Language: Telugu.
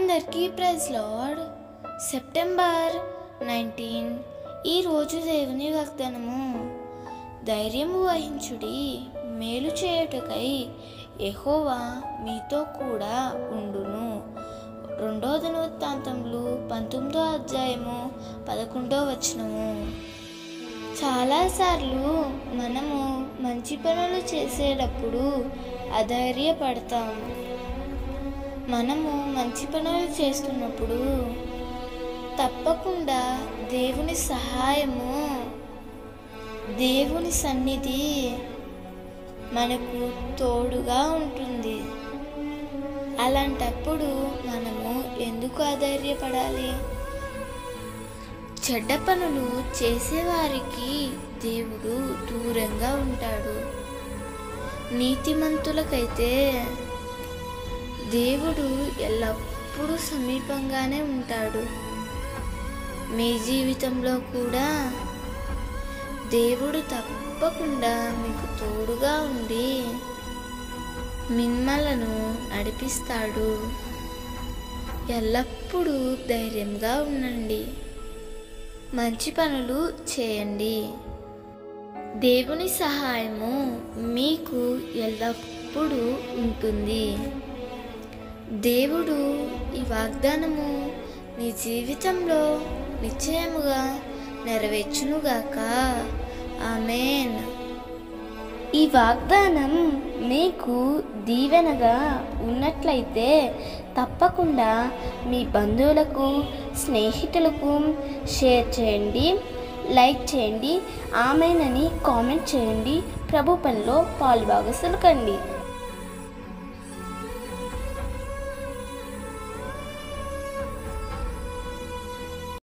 అందరికీ ప్రైజ్ లార్డ్ సెప్టెంబర్ నైన్టీన్ ఈరోజు దేవుని వాగ్దానము ధైర్యము వహించుడి మేలు చేయుటకై యెహోవా మీతో కూడా ఉండును రెండో దినవృత్తాంతములు పంతొమ్మిదో అధ్యాయము పదకొండో వచనము చాలాసార్లు మనము మంచి పనులు చేసేటప్పుడు అధైర్యపడతాం మనము మంచి పనులు చేస్తున్నప్పుడు తప్పకుండా దేవుని సహాయము దేవుని సన్నిధి మనకు తోడుగా ఉంటుంది అలాంటప్పుడు మనము ఎందుకు అధైర్యపడాలి చెడ్డ పనులు చేసేవారికి దేవుడు దూరంగా ఉంటాడు నీతిమంతులకైతే దేవుడు ఎల్లప్పుడూ సమీపంగానే ఉంటాడు మీ జీవితంలో కూడా దేవుడు తప్పకుండా మీకు తోడుగా ఉండి మిమ్మలను నడిపిస్తాడు ఎల్లప్పుడూ ధైర్యంగా ఉండండి మంచి పనులు చేయండి దేవుని సహాయము మీకు ఎల్లప్పుడూ ఉంటుంది దేవుడు ఈ వాగ్దానము నీ జీవితంలో నిశ్చయముగా నెరవేర్చునుగాక ఆమెన్ ఈ వాగ్దానం మీకు దీవెనగా ఉన్నట్లయితే తప్పకుండా మీ బంధువులకు స్నేహితులకు షేర్ చేయండి లైక్ చేయండి ఆమెనని కామెంట్ చేయండి ప్రభు పనిలో పాలుభాగస్తులు కండి